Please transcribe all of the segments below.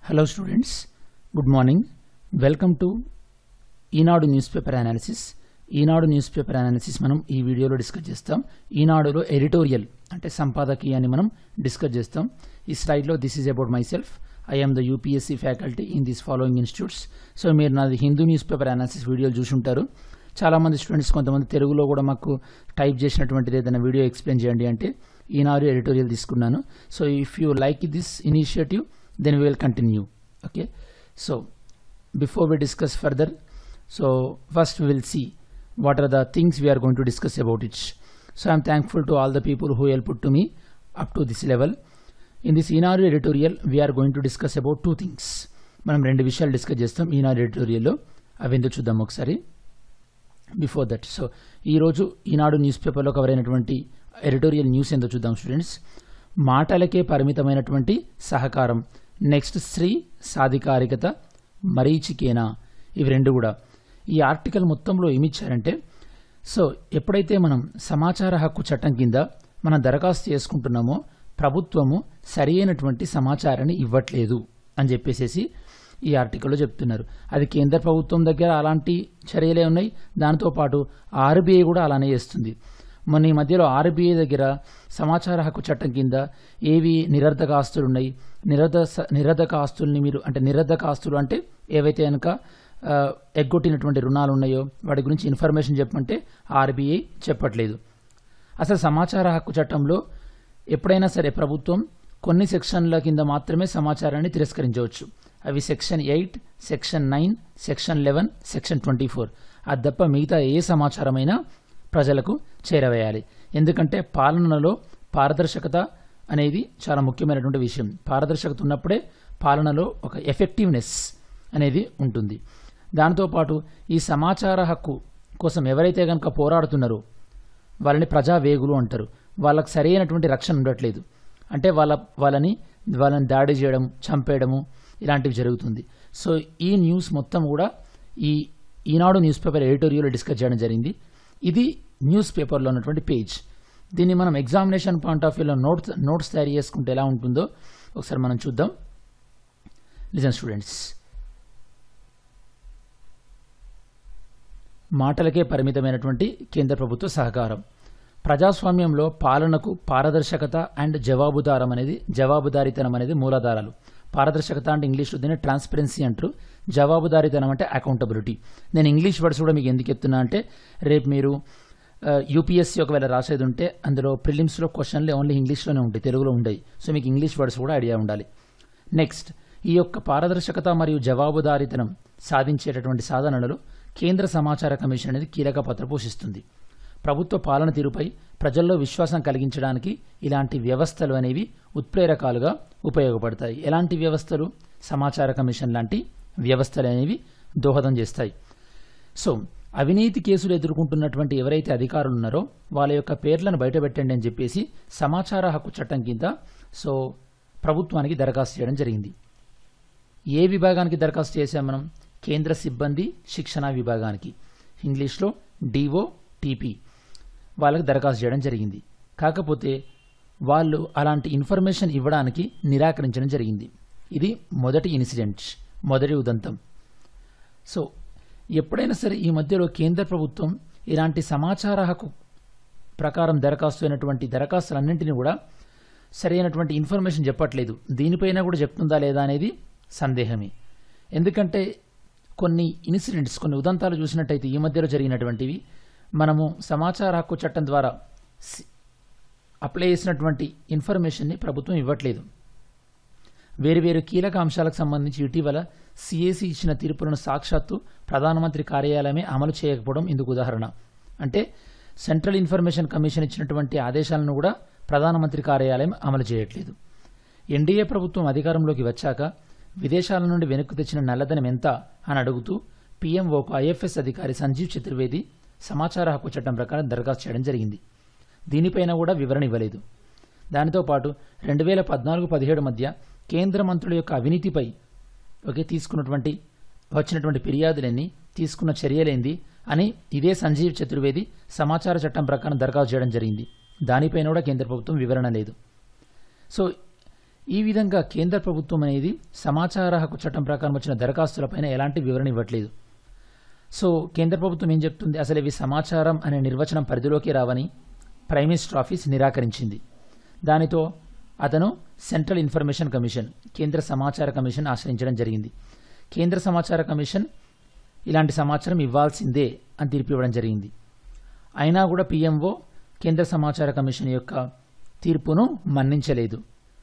hello students good morning welcome to Eenadu news paper analysis Eenadu news paper analysis మనం ఈ వీడియోలో discuss చేస్తాం ఈనాడులో ఎడిటోరియల్ అంటే సంపాదకీయాన్ని మనం డిస్కస్ చేస్తాం ఈ స్లైడ్లో this is about myself I am the UPSC faculty in this following institutes so మీరు నాది హిందూ న్యూస్ పేపర్ అనాలిసిస్ వీడియోలు చూసుంటారు చాలామంది స్టూడెంట్స్ కొంతమంది తెలుగులో కూడా మాకు టైప్ చేసినటువంటిది ఏదైనా వీడియో ఎక్స్ప్లెయిన్ చేయండి అంటే ఈనాడు ఎడిటోరియల్ తీసుకున్నాను so if you like this initiative then we will continue okay so before we discuss further so first we will see what are the things we are going to discuss about it so i'm thankful to all the people who helped to me up to this level in this Eenadu editorial we are going to discuss about two things మనం రెండు విషయాలు discuss చేస్తాం ఈనాడు ఎడిటోరియల్లో అవి ఎందుకు చూద్దాం ఒకసారి before that so ఈరోజు Eenadu news పేపర్లో కవర్ అయినటువంటి ఎడిటోరియల్ న్యూస్ ఏందో చూద్దాం స్టూడెంట్స్ మాటలకే పరిమితమైనటువంటి సహకారం నెక్స్ట్ శ్రీ సాధికారికత మరీచికేనా ఇవి రెండు కూడా ఈ ఆర్టికల్ మొత్తంలో ఏమిచ్చారంటే సో ఎప్పుడైతే మనం సమాచార హక్కు చట్టం కింద మనం దరఖాస్తు చేసుకుంటున్నామో ప్రభుత్వము సరి అయినటువంటి సమాచారాన్ని ఇవ్వట్లేదు అని చెప్పేసేసి ఈ ఆర్టికల్లో చెప్తున్నారు అది కేంద్ర ప్రభుత్వం దగ్గర అలాంటి చర్యలే ఉన్నాయి దాంతోపాటు ఆర్బీఐ కూడా అలానే చేస్తుంది మొన్న ఈ మధ్యలో ఆర్బీఐ దగ్గర సమాచార హక్కు చట్టం కింద ఏవి నిరర్ధక ఆస్తులు ఉన్నాయి నిరర్ధ నిరర్ధక ఆస్తుల్ని మీరు అంటే నిరర్ధక ఆస్తులు అంటే ఏవైతే కనుక ఆ, ఎగ్గొట్టినటువంటి రుణాలు ఉన్నాయో వాటి గురించి ఇన్ఫర్మేషన్ చెప్పమంటే ఆర్బీఐ చెప్పట్లేదు అసలు సమాచార హక్కు చట్టంలో ఎప్పుడైనా సరే ప్రభుత్వం కొన్ని సెక్షన్ల కింద మాత్రమే సమాచారాన్ని తిరస్కరించవచ్చు అవి section eight section nine section eleven section twenty four అది తప్ప మిగతా ఏ సమాచారమైనా ప్రజలకు చేరవేయాలి ఎందుకంటే పాలనలో పారదర్శకత అనేది చాలా ముఖ్యమైనటువంటి విషయం పారదర్శకత ఉన్నప్పుడే పాలనలో ఒక ఎఫెక్టివ్నెస్ అనేది ఉంటుంది దాంతోపాటు ఈ సమాచార హక్కు కోసం ఎవరైతే కనుక పోరాడుతున్నారో వాళ్ళని ప్రజా వేగులు అంటారు వాళ్ళకి సరైనటువంటి రక్షణ ఉండట్లేదు అంటే వాళ్ళ వాళ్ళని వాళ్ళని దాడి చేయడం చంపేయడము ఇలాంటివి జరుగుతుంది సో ఈ న్యూస్ మొత్తం కూడా ఈ Eenadu news paper editorial discuss చేయడం జరిగింది ఇది న్యూస్ పేపర్లో ఉన్నటువంటి పేజ్ దీన్ని మనం ఎగ్జామినేషన్ పాయింట్ ఆఫ్ వ్యూలో నోట్స్ నోట్స్ తయారు చేసుకుంటే ఎలా ఉంటుందో ఒకసారి మనం చూద్దాం లిజన్ స్టూడెంట్స్ మాటలకే పరిమితమైనటువంటి కేంద్ర ప్రభుత్వ సహకారం ప్రజాస్వామ్యంలో పాలనకు పారదర్శకత అండ్ జవాబుదారం అనేది జవాబుదారీతనం అనేది మూలాధారాలు పారదర్శకత అంటే ఇంగ్లీష్లో దీన్ని ట్రాన్స్పరెన్సీ అంటారు జవాబుదారీతనం అంటే అకౌంటబిలిటీ నేను ఇంగ్లీష్ వర్డ్స్ కూడా మీకు ఎందుకు చెప్తున్నా అంటే రేపు మీరు యూపీఎస్సీ ఒకవేళ రాసేది ఉంటే అందులో ప్రిలిమ్స్లో క్వశ్చన్లు ఓన్లీ ఇంగ్లీష్లోనే ఉంటాయి తెలుగులో ఉండవు సో మీకు ఇంగ్లీష్ వర్డ్స్ కూడా ఐడియా ఉండాలి నెక్స్ట్ ఈ యొక్క పారదర్శకత మరియు జవాబుదారీతనం సాధించేటటువంటి సాధనలలో కేంద్ర సమాచార కమిషన్ అనేది కీలక పాత్ర పోషిస్తుంది ప్రభుత్వ పాలన తీరుపై ప్రజల్లో విశ్వాసం కలిగించడానికి ఇలాంటి వ్యవస్థలు అనేవి ఉత్ప్రేరకాలుగా ఉపయోగపడతాయి ఎలాంటి వ్యవస్థలు సమాచార కమిషన్ లాంటి వ్యవస్థలు అనేవి దోహదం చేస్తాయి సో అవినీతి కేసులు ఎదుర్కొంటున్నటువంటి ఎవరైతే అధికారులు ఉన్నారో వాళ్ళ యొక్క పేర్లను బయటపెట్టండి అని చెప్పేసి సమాచార హక్కు చట్టం కింద సో ప్రభుత్వానికి దరఖాస్తు చేయడం జరిగింది ఏ విభాగానికి దరఖాస్తు చేశాం మనం కేంద్ర సిబ్బంది శిక్షణ విభాగానికి ఇంగ్లీష్లో డిఓ టీపీ వాళ్ళకి దరఖాస్తు చేయడం జరిగింది కాకపోతే వాళ్ళు అలాంటి ఇన్ఫర్మేషన్ ఇవ్వడానికి నిరాకరించడం జరిగింది ఇది మొదటి ఇన్సిడెంట్ మొదటి ఉదంతం సో ఎప్పుడైనా సరే ఈ మధ్యలో కేంద్ర ప్రభుత్వం ఇలాంటి సమాచార హక్కు ప్రకారం దరఖాస్తు అయినటువంటి దరఖాస్తులన్నింటినీ కూడా సరైనటువంటి ఇన్ఫర్మేషన్ చెప్పట్లేదు దీనిపైన కూడా చెప్తుందా లేదా అనేది సందేహమే ఎందుకంటే కొన్ని ఇన్సిడెంట్స్ కొన్ని ఉదంతాలు చూసినట్టయితే ఈ మధ్యలో జరిగినటువంటివి మనము సమాచార హక్కు చట్టం ద్వారా సి- అప్లై చేసినటువంటి ఇన్ఫర్మేషన్ని ప్రభుత్వం ఇవ్వట్లేదు వేరువేరు కీలక అంశాలకు సంబంధించి ఇటీవల సిఏసి ఇచ్చిన తీర్పులను సాక్షాత్తు ప్రధానమంత్రి కార్యాలయమే అమలు చేయకపోవడం ఇందుకు ఉదాహరణ అంటే సెంట్రల్ ఇన్ఫర్మేషన్ కమిషన్ ఇచ్చినటువంటి ఆదేశాలను కూడా ప్రధానమంత్రి కార్యాలయం అమలు చేయట్లేదు ఎన్డీఏ ప్రభుత్వం అధికారంలోకి వచ్చాక విదేశాల నుండి వెనక్కు తెచ్చిన నల్లధనం ఎంత అని అడుగుతూ పీఎంఓకు ఐఎఫ్ఎస్ అధికారి సంజీవ్ చతుర్వేది సమాచార హక్కు చట్టం ప్రకారం దరఖాస్తు చేయడం జరిగింది దీనిపైన కూడా వివరణ ఇవ్వలేదు దానితో పాటు రెండు వేల పద్నాలుగు పదిహేడు మధ్య కేంద్ర మంత్రుల యొక్క అవినీతిపై ఓకే తీసుకున్నటువంటి వచ్చినటువంటి ఫిర్యాదులన్నీ తీసుకున్న చర్యలేంది అని ఇదే సంజీవ్ చతుర్వేది సమాచార చట్టం ప్రకారం దరఖాస్తు చేయడం జరిగింది దానిపైన కూడా కేంద్ర ప్రభుత్వం వివరణ లేదు సో ఈ విధంగా కేంద్ర ప్రభుత్వం అనేది సమాచార హక్కు చట్టం ప్రకారం వచ్చిన దరఖాస్తులపైన ఎలాంటి వివరణ ఇవ్వట్లేదు సో కేంద్ర ప్రభుత్వం ఏం చెప్తుంది అసలు ఇవి సమాచారం అనే నిర్వచనం పరిధిలోకి రావని ప్రైమ్ మినిస్టర్ ఆఫీస్ నిరాకరించింది దానితో అతను సెంట్రల్ ఇన్ఫర్మేషన్ కమిషన్ కేంద్ర సమాచార కమిషన్ ఆశ్రయించడం జరిగింది కేంద్ర సమాచార కమిషన్ ఇలాంటి సమాచారం ఇవ్వాల్సిందే అని తీర్పు ఇవ్వడం జరిగింది అయినా కూడా పిఎంఓ కేంద్ర సమాచార కమిషన్ యొక్క తీర్పును మన్నించలేదు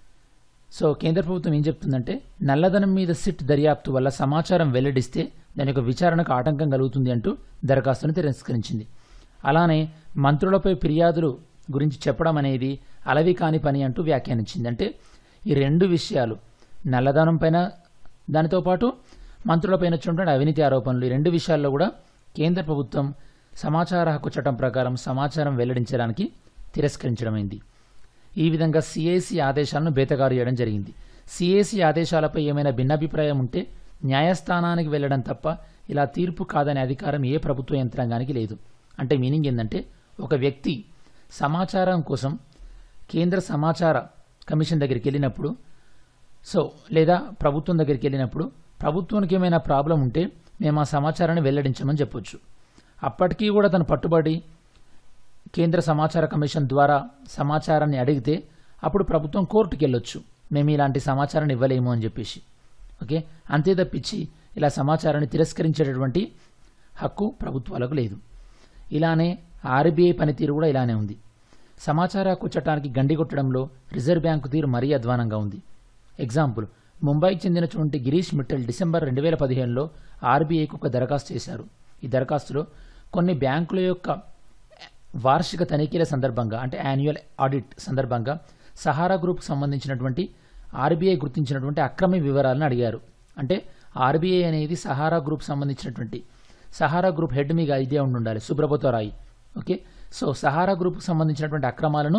సో కేంద్ర ప్రభుత్వం ఏం చెప్తుందంటే నల్లధనం మీద సిట్ దర్యాప్తు వల్ల సమాచారం వెల్లడిస్తే దాని యొక్క విచారణకు ఆటంకం కలుగుతుంది అంటూ దరఖాస్తును తిరస్కరించింది అలానే మంత్రులపై ఫిర్యాదులు గురించి చెప్పడం అనేది అలవి కాని పని అంటూ వ్యాఖ్యానించింది అంటే ఈ రెండు విషయాలు నల్లధనం పైన దానితో పాటు మంత్రులపైన వచ్చినటువంటి అవినీతి ఆరోపణలు ఈ రెండు విషయాల్లో కూడా కేంద్ర ప్రభుత్వం సమాచార హక్కు చట్టం ప్రకారం సమాచారం వెల్లడించడానికి తిరస్కరించడమైంది ఈ విధంగా సిఏసి ఆదేశాలను బేతగారు చేయడం జరిగింది సిఏసి ఆదేశాలపై ఏమైనా భిన్నాభిప్రాయం ఉంటే న్యాయస్థానానికి వెళ్ళడం తప్ప ఇలా తీర్పు కాదనే అధికారం ఏ ప్రభుత్వ యంత్రాంగానికి లేదు అంటే మీనింగ్ ఏంటంటే ఒక వ్యక్తి సమాచారం కోసం కేంద్ర సమాచార కమిషన్ దగ్గరికి వెళ్ళినప్పుడు సో లేదా ప్రభుత్వం దగ్గరికి వెళ్ళినప్పుడు ప్రభుత్వానికి ఏమైనా ప్రాబ్లం ఉంటే మేము ఆ సమాచారాన్ని వెల్లడించమని చెప్పొచ్చు అప్పటికీ కూడా తను పట్టుబడి కేంద్ర సమాచార కమిషన్ ద్వారా సమాచారాన్ని అడిగితే అప్పుడు ప్రభుత్వం కోర్టుకి వెళ్ళొచ్చు మేము ఇలాంటి సమాచారాన్ని ఇవ్వలేము అని చెప్పేసి ఓకే అంతే తప్పించి ఇలా సమాచారాన్ని తిరస్కరించేటటువంటి హక్కు ప్రభుత్వాలకు లేదు ఇలానే ఆర్బీఐ పనితీరు కూడా ఇలానే ఉంది సమాచార హక్కు చట్టానికి గండి కొట్టడంలో రిజర్వ్ బ్యాంకు తీరు మరీ అధ్వానంగా ఉంది ఎగ్జాంపుల్ ముంబైకి చెందినటువంటి గిరీష్ మిట్టల్ డిసెంబర్ రెండు వేల పదిహేనులో ఆర్బీఐకి ఒక దరఖాస్తు చేశారు ఈ దరఖాస్తులో కొన్ని బ్యాంకుల యొక్క వార్షిక తనిఖీల సందర్భంగా అంటే యాన్యువల్ ఆడిట్ సందర్భంగా సహారా గ్రూప్కి సంబంధించినటువంటి ఆర్బీఐ గుర్తించినటువంటి అక్రమ వివరాలను అడిగారు అంటే ఆర్బీఐ అనేది సహారా గ్రూప్ సంబంధించినటువంటి సహారా గ్రూప్ హెడ్ మీకు ఐడియా ఉండి ఉండాలి సుబ్రభతో రాయి ఓకే సో సహారా గ్రూప్కి సంబంధించినటువంటి అక్రమాలను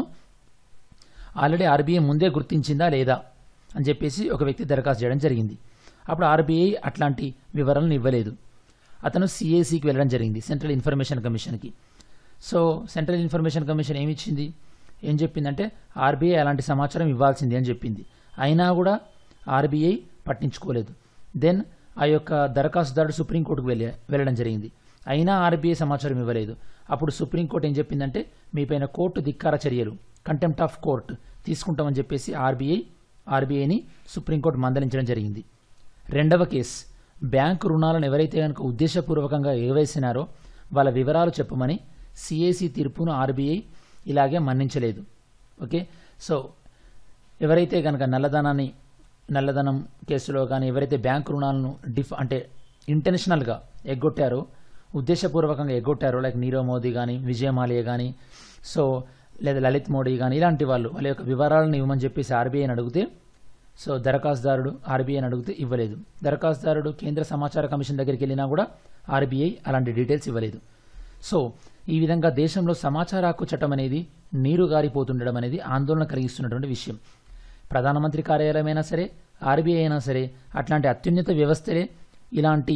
ఆల్రెడీ ఆర్బీఐ ముందే గుర్తించిందా లేదా అని చెప్పేసి ఒక వ్యక్తి దరఖాస్తు చేయడం జరిగింది అప్పుడు ఆర్బీఐ అట్లాంటి వివరాలను ఇవ్వలేదు అతను సిఏసికి వెళ్ళడం జరిగింది సెంట్రల్ ఇన్ఫర్మేషన్ కమిషన్కి సో సెంట్రల్ ఇన్ఫర్మేషన్ కమిషన్ ఏమి ఇచ్చింది ఏం చెప్పిందంటే ఆర్బీఐ అలాంటి సమాచారం ఇవ్వాల్సింది అని చెప్పింది అయినా కూడా ఆర్బీఐ పట్టించుకోలేదు దెన్ ఆ యొక్క దరఖాస్తుదారుడు సుప్రీంకోర్టుకు వెళ్ళే వెళ్ళడం జరిగింది అయినా ఆర్బీఐ సమాచారం ఇవ్వలేదు అప్పుడు సుప్రీంకోర్టు ఏం చెప్పిందంటే మీపైన కోర్టు ధిక్కార చర్యలు కంటెంప్ట్ ఆఫ్ కోర్ట్ తీసుకుంటామని చెప్పేసి ఆర్బీఐ ఆర్బీఐని సుప్రీంకోర్టు మందలించడం జరిగింది రెండవ కేసు బ్యాంకు రుణాలను ఎవరైతే కనుక ఉద్దేశపూర్వకంగా ఎగవేసినారో వాళ్ళ వివరాలు చెప్పమని సిఏసి తీర్పును ఆర్బీఐ ఇలాగే మన్నించలేదు ఓకే సో ఎవరైతే కనుక నల్లధనాన్ని నల్లధనం కేసులో కానీ ఎవరైతే బ్యాంకు రుణాలను డిఫ్ అంటే ఇంటెన్షనల్గా ఎగ్గొట్టారో ఉద్దేశపూర్వకంగా ఎగ్గొట్టారో లైక్ నీరవ్ మోదీ కానీ విజయ్ మాల్యా కానీ సో లేదా లలిత్ మోడీ కానీ ఇలాంటి వాళ్ళు వాళ్ళ యొక్క వివరాలను ఇవ్వమని చెప్పేసి ఆర్బీఐని అడిగితే సో దరఖాస్తుదారుడు ఆర్బీఐని అడిగితే ఇవ్వలేదు దరఖాస్తుదారుడు కేంద్ర సమాచార కమిషన్ దగ్గరికి వెళ్ళినా కూడా ఆర్బీఐ అలాంటి డీటెయిల్స్ ఇవ్వలేదు సో ఈ విధంగా దేశంలో సమాచార హక్కు చట్టం అనేది నీరు గారిపోతుండడం అనేది ఆందోళన కలిగిస్తున్నటువంటి విషయం ప్రధానమంత్రి కార్యాలయం అయినా సరే ఆర్బీఐ అయినా సరే అట్లాంటి అత్యున్నత వ్యవస్థలే ఇలాంటి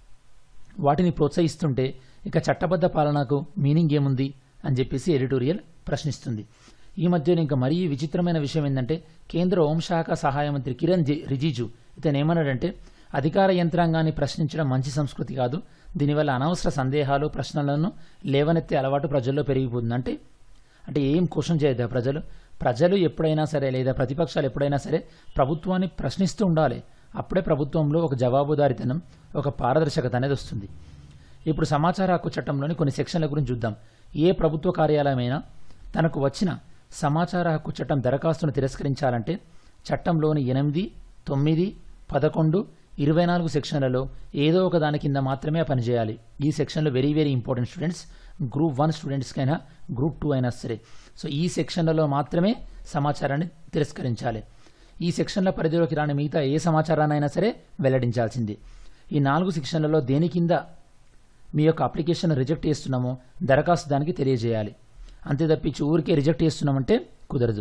వాటిని ప్రోత్సహిస్తుంటే ఇక చట్టబద్ధ పాలనకు మీనింగ్ ఏముంది అని చెప్పేసి ఎడిటోరియల్ ప్రశ్నిస్తుంది ఈ మధ్యన ఇంకా మరీ విచిత్రమైన విషయం ఏంటంటే కేంద్ర హోంశాఖ సహాయ మంత్రి కిరణ్ జి- రిజిజు ఇతను ఏమన్నాడంటే అధికార యంత్రాంగాన్ని ప్రశ్నించడం మంచి సంస్కృతి కాదు దీనివల్ల అనవసర సందేహాలు ప్రశ్నలను లేవనెత్తే అలవాటు ప్రజల్లో పెరిగిపోతుంది అంటే అంటే ఏం క్వశ్చన్ చేయద్దా ప్రజలు ప్రజలు ఎప్పుడైనా సరే లేదా ప్రతిపక్షాలు ఎప్పుడైనా సరే ప్రభుత్వాన్ని ప్రశ్నిస్తూ ఉండాలి అప్పుడే ప్రభుత్వంలో ఒక జవాబుదారితనం ఒక పారదర్శకత అనేది వస్తుంది ఇప్పుడు సమాచార హక్కు చట్టంలోని కొన్ని సెక్షన్ల గురించి చూద్దాం ఏ ప్రభుత్వ కార్యాలయమైనా తనకు వచ్చిన సమాచార హక్కు చట్టం దరఖాస్తును తిరస్కరించాలంటే చట్టంలోని ఎనిమిది తొమ్మిది పదకొండు ఇరవై నాలుగు సెక్షన్లలో ఏదో ఒక దాని కింద మాత్రమే పనిచేయాలి ఈ సెక్షన్లో very very important students group one స్టూడెంట్స్కైనా గ్రూప్ టూ అయినా సరే సో ఈ సెక్షన్లలో మాత్రమే సమాచారాన్ని తిరస్కరించాలి ఈ సెక్షన్ల పరిధిలోకి రాని మిగతా ఏ సమాచారాన్నైనా సరే వెల్లడించాల్సిందే ఈ నాలుగు సెక్షన్లలో దేని కింద మీ యొక్క అప్లికేషన్ రిజెక్ట్ చేస్తున్నామో దరఖాస్తు దానికి తెలియజేయాలి అంతే తప్పించి ఊరికే రిజెక్ట్ చేస్తున్నామంటే కుదరదు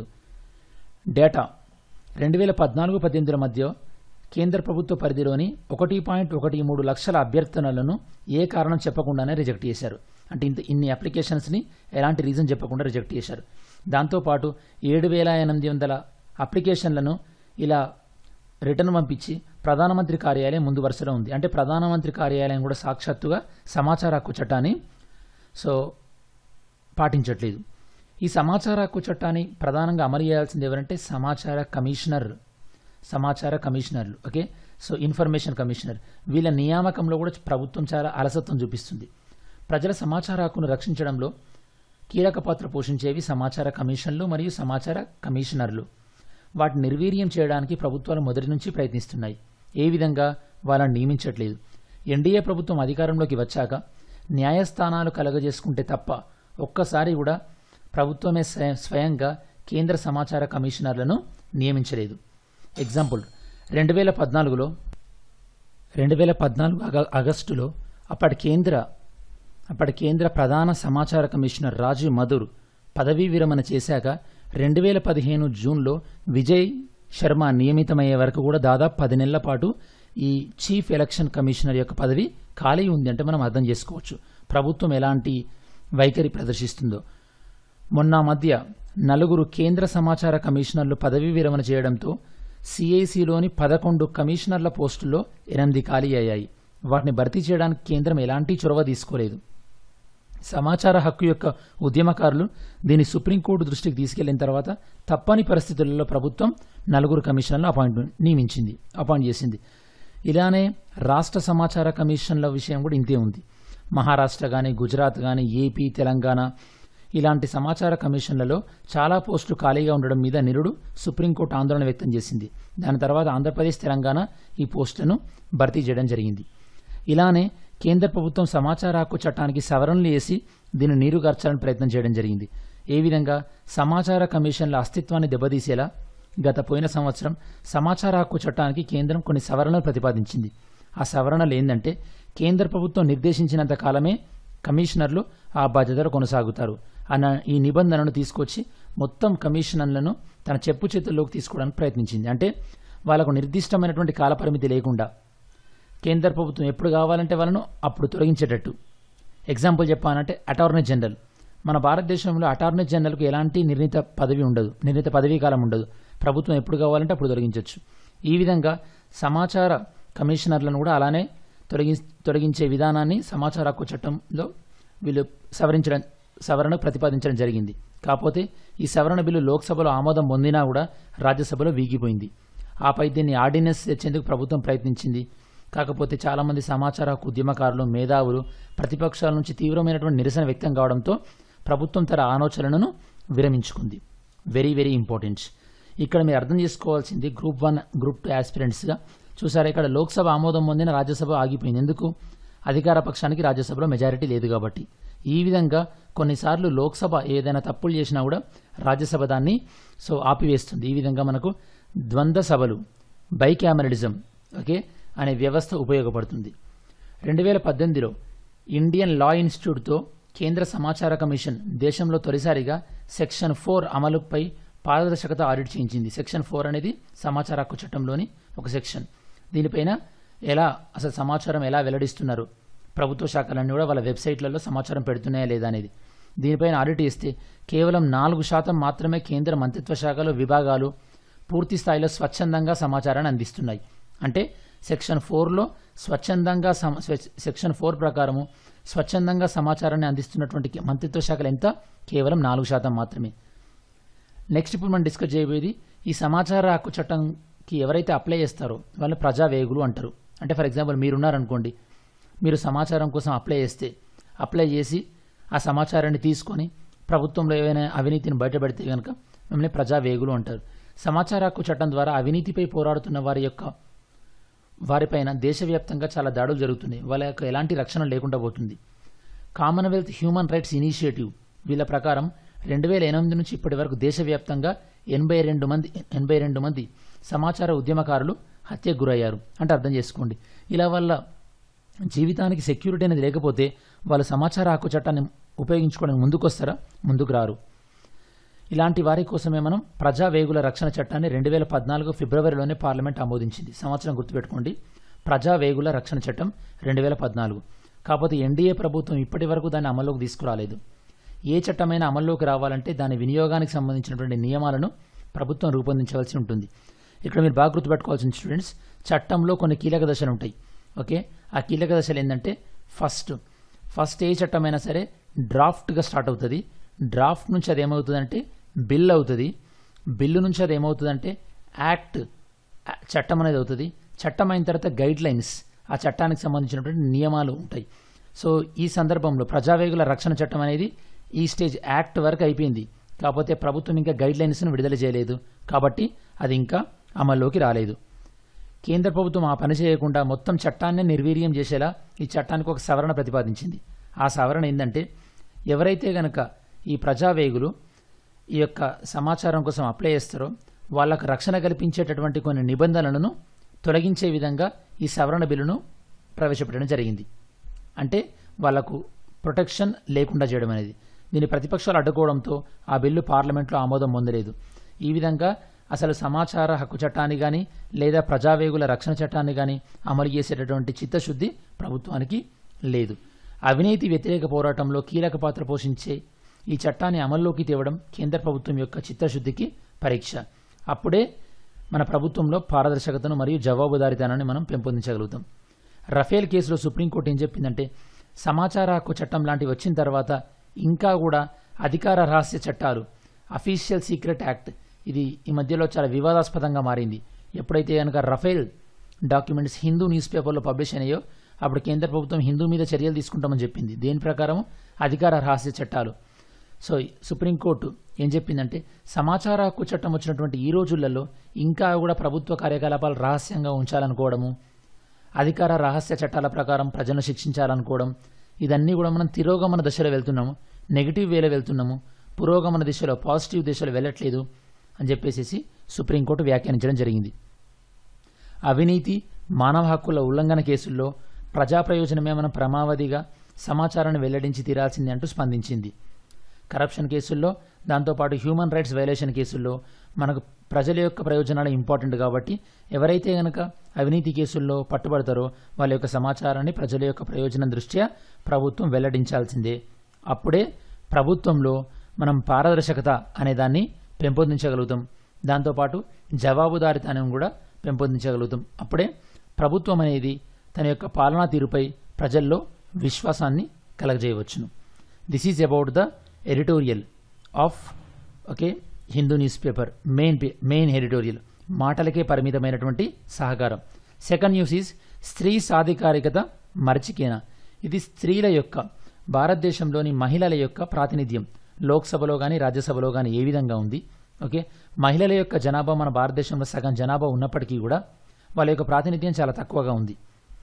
డేటా రెండు వేల పద్నాలుగు పద్దెనిమిదిల మధ్య కేంద్ర ప్రభుత్వ పరిధిలోని ఒకటి పాయింట్ ఒకటి మూడు లక్షల అభ్యర్థనలను ఏ కారణం చెప్పకుండానే రిజెక్ట్ చేశారు అంటే ఇంత ఇన్ని అప్లికేషన్స్ని ఎలాంటి రీజన్ చెప్పకుండా రిజెక్ట్ చేశారు దాంతోపాటు ఏడు వేల ఎనిమిది వందల అప్లికేషన్లను ఇలా రిటర్న్ పంపించి ప్రధానమంత్రి కార్యాలయం ముందు వరుసలో ఉంది అంటే ప్రధానమంత్రి కార్యాలయం కూడా సాక్షాత్తుగా సమాచార హక్కు చట్టాన్ని సో పాటించట్లేదు ఈ సమాచార హక్కు చట్టాన్ని ప్రధానంగా అమలు చేయాల్సింది ఎవరంటే సమాచార కమిషనర్ సమాచార కమిషనర్లు ఓకే సో ఇన్ఫర్మేషన్ కమిషనర్ వీళ్ళ నియామకంలో కూడా ప్రభుత్వం చాలా అలసత్వం చూపిస్తుంది ప్రజల సమాచార హక్కును రక్షించడంలో కీలక పాత్ర పోషించేవి సమాచార కమిషన్లు మరియు సమాచార కమిషనర్లు వాటిని నిర్వీర్యం చేయడానికి ప్రభుత్వాలు మొదటి నుంచి ప్రయత్నిస్తున్నాయి ఏ విధంగా వాళ్ళని నియమించట్లేదు ఎన్డీఏ ప్రభుత్వం అధికారంలోకి వచ్చాక న్యాయస్థానాలు కలగజేసుకుంటే తప్ప ఒక్కసారి కూడా ప్రభుత్వమే స్వయ- స్వయంగా కేంద్ర సమాచార కమిషనర్లను నియమించలేదు ఎగ్జాంపుల్ రెండు వేల పద్నాలుగులో రెండు వేల పద్నాలుగు అగ- ఆగస్టులో అప్పటి కేంద్ర అప్పటి కేంద్ర ప్రధాన సమాచార కమిషనర్ రాజీవ్ మధుర్ పదవీ విరమణ చేశాక రెండు వేల పదిహేను జూన్లో విజయ్ శర్మ నియమితమయ్యే వరకు కూడా దాదాపు పది నెలల పాటు ఈ చీఫ్ ఎలక్షన్ కమిషనర్ యొక్క పదవి ఖాళీ ఉంది అంటే మనం అర్థం చేసుకోవచ్చు ప్రభుత్వం ఎలాంటి వైఖరి ప్రదర్శిస్తుందో మొన్న మధ్య నలుగురు కేంద్ర సమాచార కమిషనర్లు పదవీ విరమణ చేయడంతో సిఐసిలోని పదకొండు కమిషనర్ల పోస్టుల్లో ఎనిమిది ఖాళీ అయ్యాయి వాటిని భర్తీ చేయడానికి కేంద్రం ఎలాంటి చొరవ తీసుకోలేదు సమాచార హక్కు యొక్క ఉద్యమకారులు దీన్ని సుప్రీంకోర్టు దృష్టికి తీసుకెళ్లిన తర్వాత తప్పని పరిస్థితులలో ప్రభుత్వం నలుగురు కమిషన్లను అపాయింట్మెంట్ నియమించింది అపాయింట్ చేసింది ఇలానే రాష్ట్ర సమాచార కమిషన్ల విషయం కూడా ఇంతే ఉంది మహారాష్ట్ర కానీ గుజరాత్ కానీ ఏపీ తెలంగాణ ఇలాంటి సమాచార కమిషన్లలో చాలా పోస్టులు ఖాళీగా ఉండడం మీద నిరుడు సుప్రీంకోర్టు ఆందోళన వ్యక్తం చేసింది దాని తర్వాత ఆంధ్రప్రదేశ్ తెలంగాణ ఈ పోస్టులను భర్తీ చేయడం జరిగింది ఇలానే కేంద్ర ప్రభుత్వం సమాచార హక్కు చట్టానికి సవరణలు చేసి దీన్ని నీరుగార్చాలని ప్రయత్నం చేయడం జరిగింది ఏ విధంగా సమాచార కమిషన్ల అస్తిత్వాన్ని దెబ్బతీసేలా గత పోయిన సంవత్సరం సమాచార హక్కు చట్టానికి కేంద్రం కొన్ని సవరణలు ప్రతిపాదించింది ఆ సవరణలు ఏంటంటే కేంద్ర ప్రభుత్వం నిర్దేశించినంత కాలమే కమిషనర్లు ఆ బాధ్యతలు కొనసాగుతారు అన్న ఈ నిబంధనను తీసుకొచ్చి మొత్తం కమిషనర్లను తన చెప్పు చేతుల్లోకి తీసుకోవడానికి ప్రయత్నించింది అంటే వాళ్ళకు నిర్దిష్టమైనటువంటి కాలపరిమితి లేకుండా కేంద్ర ప్రభుత్వం ఎప్పుడు కావాలంటే వాళ్ళను అప్పుడు తొలగించేటట్టు ఎగ్జాంపుల్ చెప్పాలంటే అటార్నీ జనరల్ మన భారతదేశంలో అటార్నీ జనరల్కు ఎలాంటి నిర్ణీత పదవి ఉండదు నిర్ణీత పదవీ కాలం ఉండదు ప్రభుత్వం ఎప్పుడు కావాలంటే అప్పుడు తొలగించవచ్చు ఈ విధంగా సమాచార కమిషనర్లను కూడా అలానే తొలగి తొలగించే విధానాన్ని సమాచార హక్కు చట్టంలో వీళ్ళు సవరించడం సవరణ ప్రతిపాదించడం జరిగింది కాకపోతే ఈ సవరణ బిల్లు లోక్సభలో ఆమోదం పొందినా కూడా రాజ్యసభలో వీగిపోయింది ఆపై దీన్ని ఆర్డినెన్స్ తెచ్చేందుకు ప్రభుత్వం ప్రయత్నించింది కాకపోతే చాలామంది సమాచార హక్కు ఉద్యమకారులు మేధావులు ప్రతిపక్షాల నుంచి తీవ్రమైనటువంటి నిరసన వ్యక్తం కావడంతో ప్రభుత్వం తన ఆలోచనలను విరమించుకుంది వెరీ వెరీ ఇంపార్టెంట్ ఇక్కడ మీరు అర్థం చేసుకోవాల్సింది గ్రూప్ వన్ గ్రూప్ టూ ఆస్పిరెంట్స్గా చూసారా ఇక్కడ లోక్సభ ఆమోదం పొందిన రాజ్యసభ ఆగిపోయింది ఎందుకు అధికార పక్షానికి రాజ్యసభలో మెజారిటీ లేదు కాబట్టి ఈ విధంగా కొన్నిసార్లు లోక్సభ ఏదైనా తప్పులు చేసినా కూడా రాజ్యసభ దాన్ని సో ఆపివేస్తుంది ఈ విధంగా మనకు ద్వంద్వ సభలు బైక్యామరలిజం ఓకే అనే వ్యవస్థ ఉపయోగపడుతుంది రెండు వేల పద్దెనిమిదిలో ఇండియన్ లా ఇన్స్టిట్యూట్తో కేంద్ర సమాచార కమిషన్ దేశంలో తొలిసారిగా సెక్షన్ ఫోర్ అమలుపై పారదర్శకత ఆడిట్ చేయించింది సెక్షన్ ఫోర్ అనేది సమాచార హక్కు చట్టంలోని ఒక సెక్షన్ దీనిపైన ఎలా అసలు సమాచారం ఎలా వెల్లడిస్తున్నారు ప్రభుత్వ శాఖలన్నీ కూడా వాళ్ళ వెబ్సైట్లలో సమాచారం పెడుతున్నాయా లేదా అనేది దీనిపైన ఆడిట్ చేస్తే కేవలం నాలుగు శాతం మాత్రమే కేంద్ర మంత్రిత్వ శాఖలు విభాగాలు పూర్తి స్థాయిలో స్వచ్ఛందంగా సమాచారాన్ని అందిస్తున్నాయి అంటే సెక్షన్ ఫోర్లో స్వచ్ఛందంగా సమ- స్వె- సెక్షన్ ఫోర్ ప్రకారము స్వచ్ఛందంగా సమాచారాన్ని అందిస్తున్నటువంటి కే- మంత్రిత్వ శాఖలు ఎంత కేవలం నాలుగు శాతం మాత్రమే నెక్స్ట్ ఇప్పుడు మనం డిస్కస్ చేయబోయేది ఈ సమాచార హక్కు చట్టంకి ఎవరైతే అప్లై చేస్తారో వాళ్ళు ప్రజా వేగులు అంటారు అంటే ఫర్ ఎగ్జాంపుల్ మీరున్నారనుకోండి మీరు సమాచారం కోసం అప్లై చేస్తే అప్లై చేసి ఆ సమాచారాన్ని తీసుకొని ప్రభుత్వంలో ఏవైనా అవినీతిని బయటపెడితే కనుక మిమ్మల్ని ప్రజా వేగులు అంటారు సమాచార హక్కు చట్టం ద్వారా అవినీతిపై పోరాడుతున్న వారి యొక్క వారిపైన దేశవ్యాప్తంగా చాలా దాడులు జరుగుతున్నాయి వాళ్ళ యొక్క ఎలాంటి రక్షణ లేకుండా పోతుంది కామన్వెల్త్ హ్యూమన్ రైట్స్ ఇనిషియేటివ్ వీళ్ళ ప్రకారం రెండు వేల ఎనిమిది నుంచి ఇప్పటి వరకు దేశవ్యాప్తంగా ఎనభై రెండు మంది ఎనభై రెండు మంది సమాచార ఉద్యమకారులు హత్యకు గురయ్యారు అంటే అర్థం చేసుకోండి ఇలా వాళ్ళ జీవితానికి సెక్యూరిటీ అనేది లేకపోతే వాళ్ళు సమాచార హక్కు చట్టాన్ని ఉపయోగించుకోవడానికి ముందుకొస్తారా ముందుకు రారు ఇలాంటి వారి కోసమే మనం ప్రజా వేగుల రక్షణ చట్టాన్ని రెండు వేల పద్నాలుగు ఫిబ్రవరిలోనే పార్లమెంట్ ఆమోదించింది సంవత్సరం గుర్తుపెట్టుకోండి ప్రజా వేగుల రక్షణ చట్టం రెండు వేల పద్నాలుగు కాకపోతే ఎన్డీఏ ప్రభుత్వం ఇప్పటి వరకు దాన్ని అమల్లోకి తీసుకురాలేదు ఏ చట్టమైనా అమల్లోకి రావాలంటే దాని వినియోగానికి సంబంధించినటువంటి నియమాలను ప్రభుత్వం రూపొందించవలసి ఉంటుంది ఇక్కడ మీరు బాగా గుర్తుపెట్టుకోవాల్సిన స్టూడెంట్స్ చట్టంలో కొన్ని కీలక దశలు ఉంటాయి ఓకే ఆ కీలక దశలు ఏంటంటే ఫస్ట్ ఫస్ట్ ఏ చట్టమైనా సరే డ్రాఫ్ట్గా స్టార్ట్ అవుతుంది డ్రాఫ్ట్ నుంచి అది ఏమవుతుందంటే బిల్ అవుతుంది బిల్లు నుంచి అది ఏమవుతుందంటే యాక్ట్ ఆ- చట్టం అనేది అవుతుంది చట్టం అయిన తర్వాత గైడ్ లైన్స్ ఆ చట్టానికి సంబంధించినటువంటి నియమాలు ఉంటాయి సో ఈ సందర్భంలో ప్రజావేగుల రక్షణ చట్టం అనేది ఈ స్టేజ్ యాక్ట్ వరకు అయిపోయింది కాకపోతే ప్రభుత్వం ఇంకా గైడ్ లైన్స్ను విడుదల చేయలేదు కాబట్టి అది ఇంకా అమల్లోకి రాలేదు కేంద్ర ప్రభుత్వం ఆ పని చేయకుండా మొత్తం చట్టాన్ని నిర్వీర్యం చేసేలా ఈ చట్టానికి ఒక సవరణ ప్రతిపాదించింది ఆ సవరణ ఏంటంటే ఎవరైతే గనక ఈ ప్రజావేగులు ఈ యొక్క సమాచారం కోసం అప్లై చేస్తారో వాళ్ళకు రక్షణ కల్పించేటటువంటి కొన్ని నిబంధనలను తొలగించే విధంగా ఈ సవరణ బిల్లును ప్రవేశపెట్టడం జరిగింది అంటే వాళ్లకు ప్రొటెక్షన్ లేకుండా చేయడం అనేది దీని ప్రతిపక్షాలు అడ్డుకోవడంతో ఆ బిల్లు పార్లమెంట్లో ఆమోదం పొందలేదు ఈ విధంగా అసలు సమాచార హక్కు చట్టాన్ని కానీ లేదా ప్రజావేగుల రక్షణ చట్టాన్ని కానీ అమలు చేసేటటువంటి చిత్తశుద్ధి ప్రభుత్వానికి లేదు అవినీతి వ్యతిరేక పోరాటంలో కీలక పాత్ర పోషించే ఈ చట్టాన్ని అమల్లోకి తేవడం కేంద్ర ప్రభుత్వం యొక్క చిత్తశుద్ధికి పరీక్ష అప్పుడే మన ప్రభుత్వంలో పారదర్శకతను మరియు జవాబుదారీతనాన్ని మనం పెంపొందించగలుగుతాం రఫేల్ కేసులో సుప్రీంకోర్టు ఏం చెప్పిందంటే సమాచార హక్కు చట్టం లాంటివి వచ్చిన తర్వాత ఇంకా కూడా అధికార రహస్య చట్టాలు అఫీషియల్ సీక్రెట్ యాక్ట్ ఇది ఈ మధ్యలో చాలా వివాదాస్పదంగా మారింది ఎప్పుడైతే కనుక రఫేల్ డాక్యుమెంట్స్ హిందూ న్యూస్ పేపర్లో పబ్లిష్ అయినాయో అప్పుడు కేంద్ర ప్రభుత్వం హిందూ మీద చర్యలు తీసుకుంటామని చెప్పింది దేని ప్రకారం అధికార రహస్య చట్టాలు సో సుప్రీంకోర్టు ఏం చెప్పిందంటే సమాచార హక్కు చట్టం వచ్చినటువంటి ఈ రోజులలో ఇంకా కూడా ప్రభుత్వ కార్యకలాపాలు రహస్యంగా ఉంచాలనుకోవడము అధికార రహస్య చట్టాల ప్రకారం ప్రజలను శిక్షించాలనుకోవడం ఇదన్నీ కూడా మనం తిరోగమన దశలో వెళ్తున్నాము నెగిటివ్ వేలో వెళ్తున్నాము పురోగమన దిశలో పాజిటివ్ దిశలో వెళ్ళట్లేదు అని చెప్పేసి సుప్రీంకోర్టు వ్యాఖ్యానించడం జరిగింది అవినీతి మానవ హక్కుల ఉల్లంఘన కేసుల్లో ప్రజా ప్రయోజనమే మన ప్రమావధిగా సమాచారాన్ని వెల్లడించి తీరాల్సింది అంటూ స్పందించింది కరప్షన్ కేసుల్లో దాంతోపాటు హ్యూమన్ రైట్స్ వైలేషన్ కేసుల్లో మనకు ప్రజల యొక్క ప్రయోజనాలు ఇంపార్టెంట్ కాబట్టి ఎవరైతే గనక అవినీతి కేసుల్లో పట్టుబడతారో వాళ్ళ యొక్క సమాచారాన్ని ప్రజల యొక్క ప్రయోజనం దృష్ట్యా ప్రభుత్వం వెల్లడించాల్సిందే అప్పుడే ప్రభుత్వంలో మనం పారదర్శకత అనే దాన్ని పెంపొందించగలుగుతాం దాంతోపాటు జవాబుదారితనం కూడా పెంపొందించగలుగుతాం అప్పుడే ప్రభుత్వం అనేది తన యొక్క పాలనా తీరుపై ప్రజల్లో విశ్వాసాన్ని కలగజేయవచ్చును this is about the editorial of okay Hindu news paper main main editorial మాటలకే పరిమితమైనటువంటి సహకారం సెకండ్ న్యూస్ ఈజ్ స్త్రీ సాధికారికత మరచికేనా ఇది స్త్రీల యొక్క భారతదేశంలోని మహిళల యొక్క ప్రాతినిధ్యం లోక్సభలో కానీ రాజ్యసభలో కానీ ఏ విధంగా ఉంది ఓకే మహిళల యొక్క జనాభా మన భారతదేశంలో సగం జనాభా ఉన్నప్పటికీ కూడా వాళ్ళ యొక్క ప్రాతినిధ్యం చాలా తక్కువగా ఉంది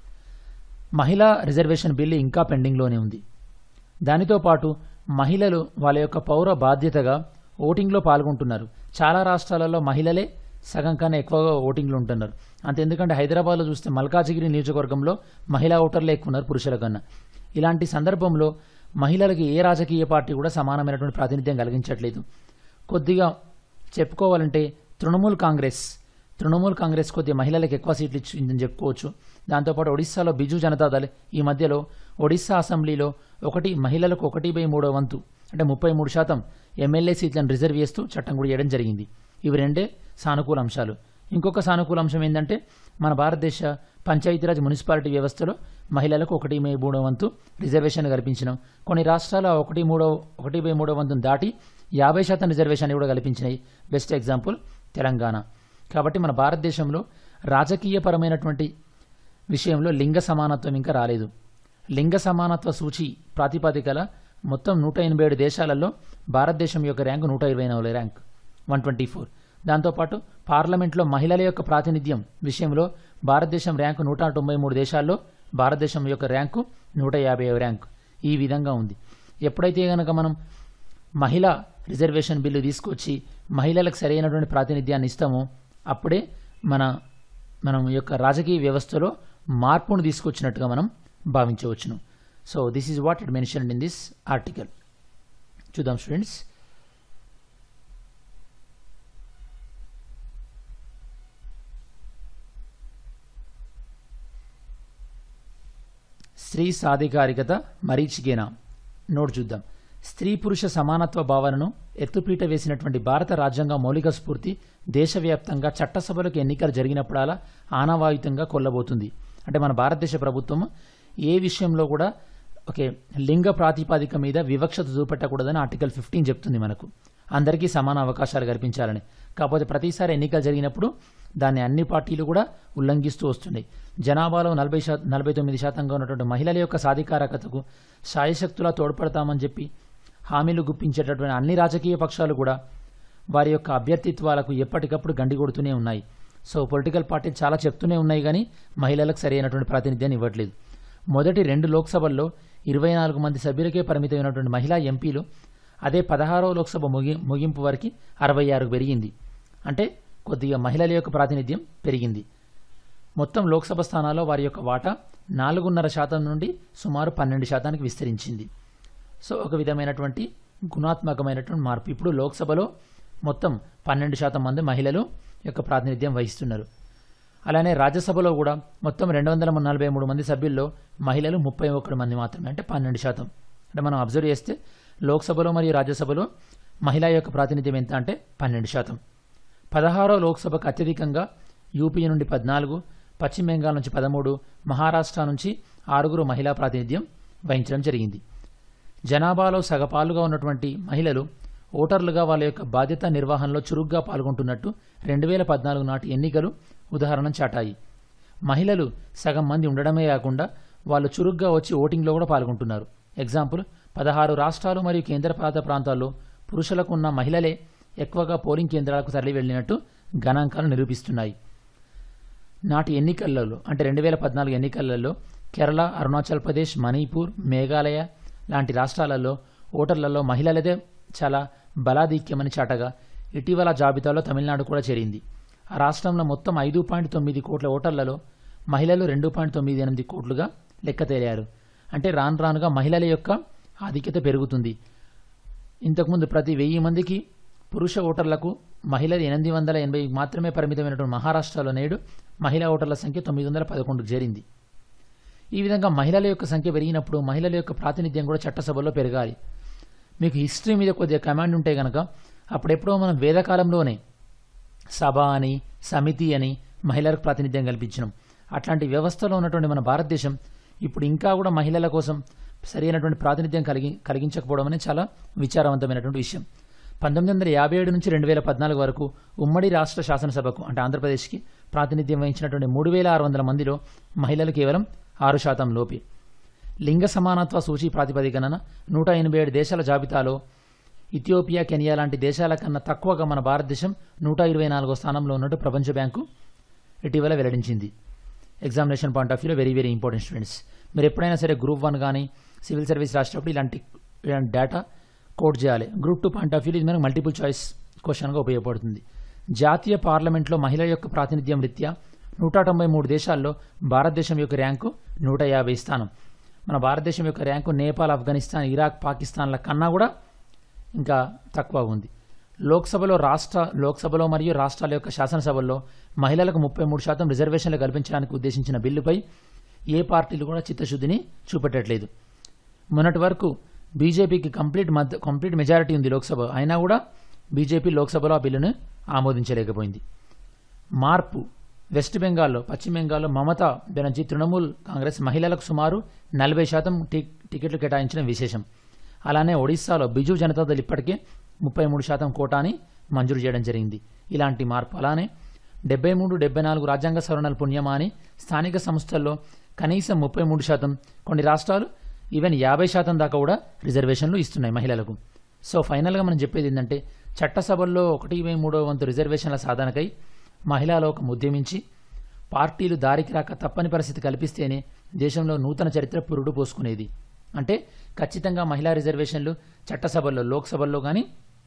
మహిళా రిజర్వేషన్ బిల్లు ఇంకా పెండింగ్లోనే ఉంది దానితో పాటు మహిళలు వాళ్ళ యొక్క పౌర బాధ్యతగా ఓటింగ్లో పాల్గొంటున్నారు చాలా రాష్ట్రాలలో మహిళలే సగం కన్నా ఎక్కువగా ఓటింగ్లో ఉంటున్నారు అంత ఎందుకంటే హైదరాబాద్లో చూస్తే మల్కాజిగిరి నియోజకవర్గంలో మహిళా ఓటర్లే ఎక్కువ ఉన్నారు పురుషుల కన్నా ఇలాంటి సందర్భంలో మహిళలకు ఏ రాజకీయ పార్టీ కూడా సమానమైనటువంటి ప్రాతినిధ్యం కలిగించట్లేదు కొద్దిగా చెప్పుకోవాలంటే తృణమూల్ కాంగ్రెస్ తృణమూల్ కాంగ్రెస్ కొద్దిగా మహిళలకు ఎక్కువ సీట్లు ఇచ్చిందని చెప్పుకోవచ్చు దాంతోపాటు ఒడిశాలో బిజు జనతాదళ్ ఈ మధ్యలో ఒడిశా అసెంబ్లీలో ఒకటి మహిళలకు ఒకటి బై మూడో వంతు అంటే ముప్పై మూడు శాతం ఎమ్మెల్యే సీట్లను రిజర్వ్ చేస్తూ చట్టం కూడా చేయడం జరిగింది ఇవి రెండే సానుకూల అంశాలు ఇంకొక సానుకూల అంశం ఏంటంటే మన భారతదేశ పంచాయతీరాజ్ మున్సిపాలిటీ వ్యవస్థలో మహిళలకు ఒకటి బై మూడో వంతు రిజర్వేషన్ కల్పించినాం కొన్ని రాష్ట్రాలు ఆ ఒకటి మూడో ఒకటి బై మూడో వంతును దాటి యాభై శాతం రిజర్వేషన్ కూడా కల్పించినాయి బెస్ట్ ఎగ్జాంపుల్ తెలంగాణ కాబట్టి మన భారతదేశంలో రాజకీయపరమైనటువంటి విషయంలో లింగ సమానత్వం ఇంకా రాలేదు లింగ సమానత్వ సూచి ప్రాతిపదికల మొత్తం నూట ఎనభై ఏడు దేశాలలో భారతదేశం యొక్క ర్యాంకు నూట ఇరవై నాలుగు ర్యాంక్ వన్ ట్వంటీ ఫోర్ దాంతోపాటు పార్లమెంట్లో మహిళల యొక్క ప్రాతినిధ్యం విషయంలో భారతదేశం ర్యాంకు నూట తొంభై మూడు దేశాల్లో భారతదేశం యొక్క ర్యాంకు నూట యాభై ర్యాంకు ఈ విధంగా ఉంది ఎప్పుడైతే కనుక మనం మహిళా రిజర్వేషన్ బిల్లు తీసుకొచ్చి మహిళలకు సరైనటువంటి ప్రాతినిధ్యాన్ని ఇస్తామో అప్పుడే మన మనం యొక్క రాజకీయ వ్యవస్థలో మార్పును తీసుకొచ్చినట్టుగా మనం భావించవచ్చును so this is what it mention in this article చూద్దాం స్టూడెంట్స్ స్త్రీ సాధికారికత మరీచికేనా నోట్ చూద్దాం స్త్రీ పురుష సమానత్వ భావనను ఎత్తుపీట వేసినటువంటి భారత రాజ్యాంగ మౌలిక స్ఫూర్తి దేశవ్యాప్తంగా చట్టసభలకు ఎన్నికలు జరిగినప్పుడల్లా ఆనవాయుతంగా కొల్లబోతుంది అంటే మన భారతదేశ ప్రభుత్వం ఏ విషయంలో కూడా ఓకే లింగ ప్రాతిపాదిక మీద వివక్షత చూపెట్టకూడదని ఆర్టికల్ ఫిఫ్టీన్ చెప్తుంది మనకు అందరికీ సమాన అవకాశాలు కల్పించాలని కాకపోతే ప్రతిసారి ఎన్నికలు జరిగినప్పుడు దాన్ని అన్ని పార్టీలు కూడా ఉల్లంఘిస్తూ వస్తున్నాయి జనాభాలో నలభై శాతం నలభై తొమ్మిది శాతంగా ఉన్నటువంటి మహిళల యొక్క సాధికారకతకు శాయశక్తులా తోడ్పడతామని చెప్పి హామీలు గుప్పించేటటువంటి అన్ని రాజకీయ పక్షాలు కూడా వారి యొక్క అభ్యర్థిత్వాలకు ఎప్పటికప్పుడు గండి కొడుతూనే ఉన్నాయి సో పొలిటికల్ పార్టీలు చాలా చెప్తూనే ఉన్నాయి కానీ మహిళలకు సరైనటువంటి ప్రాతినిధ్యాన్ని ఇవ్వట్లేదు మొదటి రెండు లోక్సభల్లో ఇరవై నాలుగు మంది సభ్యులకే పరిమితమైనటువంటి మహిళా ఎంపీలు అదే పదహారవ లోక్సభ ముగి ముగింపు వరకు అరవై ఆరుకు పెరిగింది అంటే కొద్దిగా మహిళల యొక్క ప్రాతినిధ్యం పెరిగింది మొత్తం లోక్సభ స్థానాల్లో వారి యొక్క వాటా నాలుగున్నర శాతం నుండి సుమారు పన్నెండు శాతానికి విస్తరించింది సో ఒక విధమైనటువంటి గుణాత్మకమైనటువంటి మార్పు ఇప్పుడు లోక్సభలో మొత్తం పన్నెండు శాతం మంది మహిళలు యొక్క ప్రాతినిధ్యం వహిస్తున్నారు అలానే రాజ్యసభలో కూడా మొత్తం రెండు వందల నలభై మూడు మంది సభ్యుల్లో మహిళలు ముప్పై ఒకటి మంది మాత్రమే అంటే పన్నెండు శాతం అంటే మనం అబ్జర్వ్ చేస్తే లోక్సభలో మరియు రాజ్యసభలో మహిళా యొక్క ప్రాతినిధ్యం ఎంత అంటే పన్నెండు శాతం పదహారో లోక్సభకు అత్యధికంగా యూపీ నుండి పద్నాలుగు పశ్చిమ బెంగాల్ నుంచి పదమూడు మహారాష్ట్ర నుంచి ఆరుగురు మహిళా ప్రాతినిధ్యం వహించడం జరిగింది జనాభాలో సగపాలుగా ఉన్నటువంటి మహిళలు ఓటర్లుగా వాళ్ళ యొక్క బాధ్యత నిర్వహణలో చురుగ్గా పాల్గొంటున్నట్టు రెండు వేల పద్నాలుగు నాటి ఎన్నికలు ఉదాహరణ చాటాయి మహిళలు సగం మంది ఉండడమే కాకుండా వాళ్ళు చురుగ్గా వచ్చి ఓటింగ్లో కూడా పాల్గొంటున్నారు ఎగ్జాంపుల్ పదహారు రాష్ట్రాలు మరియు కేంద్రపాలిత ప్రాంతాల్లో పురుషులకు ఉన్న మహిళలే ఎక్కువగా పోలింగ్ కేంద్రాలకు తరలి వెళ్లినట్టు గణాంకాలు నిరూపిస్తున్నాయి నాటి ఎన్నికలలో అంటే రెండు వేల పద్నాలుగు ఎన్నికలలో కేరళ అరుణాచల్ ప్రదేశ్ మణిపూర్ మేఘాలయ లాంటి రాష్ట్రాలలో ఓటర్లలో మహిళలదే చాలా బలాధిక్యమని చాటగా ఇటీవల జాబితాలో తమిళనాడు కూడా చేరింది ఆ రాష్ట్రంలో మొత్తం ఐదు పాయింట్ తొమ్మిది కోట్ల ఓటర్లలో మహిళలు రెండు పాయింట్ తొమ్మిది ఎనిమిది కోట్లుగా లెక్క తేలారు అంటే రాను రానుగా మహిళల యొక్క ఆధిక్యత పెరుగుతుంది ఇంతకుముందు ప్రతి వెయ్యి మందికి పురుష ఓటర్లకు మహిళలు ఎనిమిది వందల ఎనభై మాత్రమే పరిమితమైనటువంటి మహారాష్ట్రలో నేడు మహిళా ఓటర్ల సంఖ్య తొమ్మిది వందల పదకొండుకు చేరింది ఈ విధంగా మహిళల యొక్క సంఖ్య పెరిగినప్పుడు మహిళల యొక్క ప్రాతినిధ్యం కూడా చట్టసభలో పెరగాలి మీకు హిస్టరీ మీద కొద్దిగా కమాండ్ ఉంటే కనుక అప్పుడెప్పుడో మనం వేదకాలంలోనే సభ అని సమితి అని మహిళలకు ప్రాతినిధ్యం కల్పించడం అట్లాంటి వ్యవస్థలో ఉన్నటువంటి మన భారతదేశం ఇప్పుడు ఇంకా కూడా మహిళల కోసం సరైనటువంటి ప్రాతినిధ్యం కలిగి కలిగించకపోవడం అనేది చాలా విచారవంతమైనటువంటి విషయం పంతొమ్మిది వందల యాభై ఏడు నుంచి రెండు వేల పద్నాలుగు వరకు ఉమ్మడి రాష్ట్ర శాసనసభకు అంటే ఆంధ్రప్రదేశ్కి ప్రాతినిధ్యం వహించినటువంటి మూడు వేల ఆరు వందల మందిలో మహిళలు కేవలం ఆరు శాతం లోపే లింగ సమానత్వ సూచీ ప్రాతిపదికన నూట ఎనభై ఏడు దేశాల జాబితాలో ఇథియోపియా కెనియా లాంటి దేశాల కన్నా తక్కువగా మన భారతదేశం నూట ఇరవై నాలుగో స్థానంలో ఉన్నట్టు ప్రపంచ బ్యాంకు ఇటీవల వెల్లడించింది ఎగ్జామినేషన్ పాయింట్ ఆఫ్ వ్యూలో వెరీ వెరీ ఇంపార్టెంట్ స్టూడెంట్స్ మీరు ఎప్పుడైనా సరే గ్రూప్ వన్ కానీ సివిల్ సర్వీస్ రాసేటప్పుడు ఇలాంటి ఇలాంటి డేటా కోడ్ చేయాలి group two point of view ఇది మనకు మల్టిపుల్ చాయిస్ క్వశ్చన్గా ఉపయోగపడుతుంది జాతీయ పార్లమెంట్లో మహిళల యొక్క ప్రాతినిధ్యం రీత్యా నూట తొంభై మూడు దేశాల్లో భారతదేశం యొక్క ర్యాంకు నూట యాభై స్థానం మన భారతదేశం యొక్క ర్యాంకు నేపాల్ ఆఫ్ఘనిస్తాన్ ఇరాక్ పాకిస్తాన్ల కన్నా కూడా ఇంకా తక్కువ ఉంది లోక్సభలో రాష్ట్ర లోక్సభలో మరియు రాష్ట్రాల యొక్క శాసనసభల్లో మహిళలకు ముప్పై మూడు శాతం రిజర్వేషన్లు కల్పించడానికి ఉద్దేశించిన బిల్లుపై ఏ పార్టీలు కూడా చిత్తశుద్ధిని చూపెట్టట్లేదు మొన్నటి వరకు బీజేపీకి కంప్లీట్ మధ్య కంప్లీట్ మెజారిటీ ఉంది లోక్సభ అయినా కూడా బీజేపీ లోక్సభలో ఆ బిల్లును ఆమోదించలేకపోయింది మార్పు వెస్ట్ బెంగాల్లో పశ్చిమ బెంగాల్లో మమతా బెనర్జీ తృణమూల్ కాంగ్రెస్ మహిళలకు సుమారు నలభై శాతం టి- టికెట్లు కేటాయించడం విశేషం అలానే ఒడిశాలో బిజు జనతాదళ్ ఇప్పటికే ముప్పై మూడు శాతం కోటాని మంజూరు చేయడం జరిగింది ఇలాంటి మార్పు అలానే డెబ్బై మూడు డెబ్బై నాలుగు రాజ్యాంగ సవరణల పుణ్యమా అని స్థానిక సంస్థల్లో కనీసం ముప్పై మూడు శాతం కొన్ని రాష్ట్రాలు ఈవెన్ యాభై శాతం దాకా కూడా రిజర్వేషన్లు ఇస్తున్నాయి మహిళలకు సో ఫైనల్గా మనం చెప్పేది ఏంటంటే చట్టసభల్లో ఒకటి ఇరవై మూడో వంతు రిజర్వేషన్ల సాధనకై మహిళా లోకం ఉద్యమించి పార్టీలు దారికి రాక తప్పని పరిస్థితి కల్పిస్తేనే దేశంలో నూతన చరిత్ర పురుడు పోసుకునేది అంటే ఖచ్చితంగా మహిళా రిజర్వేషన్లు చట్టసభల్లో లోక్సభల్లో కానీ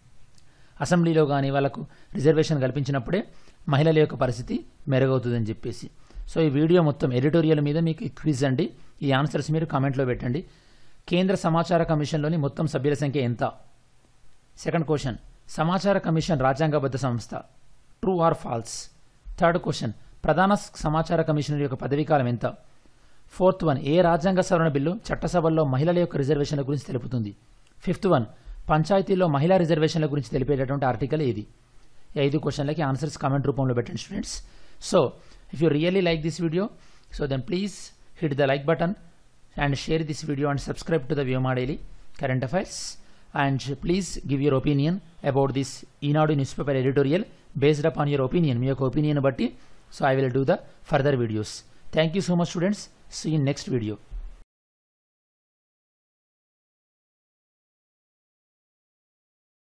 అసెంబ్లీలో కానీ వాళ్ళకు రిజర్వేషన్ కల్పించినప్పుడే మహిళల యొక్క పరిస్థితి మెరుగవుతుందని చెప్పేసి సో ఈ వీడియో మొత్తం ఎడిటోరియల్ మీద మీకు క్విజ్ అండి ఈ ఆన్సర్స్ మీరు కామెంట్లో పెట్టండి కేంద్ర సమాచార కమిషన్లోని మొత్తం సభ్యుల సంఖ్య ఎంత సెకండ్ క్వశ్చన్ సమాచార కమిషన్ రాజ్యాంగబద్ధ సంస్థ true or false third question ప్రధాన సమాచార కమిషనర్ యొక్క పదవీకాలం ఎంత ఫోర్త్ వన్ ఏ రాజ్యాంగ సవరణ బిల్లు చట్టసభల్లో మహిళల యొక్క రిజర్వేషన్ల గురించి తెలుపుతుంది ఫిఫ్త్ వన్ పంచాయతీలో మహిళా రిజర్వేషన్ల గురించి తెలిపేటటువంటి ఆర్టికల్ ఏది ఈ ఐదు క్వశ్చన్లకి ఆన్సర్స్ కామెంట్ రూపంలో పెట్టండి students so if you really like this video so then please hit the like button and share this video and subscribe to the Vyoma daily current affairs and please give your opinion about this Eenadu news paper editorial based up on your opinion మీ యొక్క opinion బట్టి so I will do the further videos thank you so much students see in next video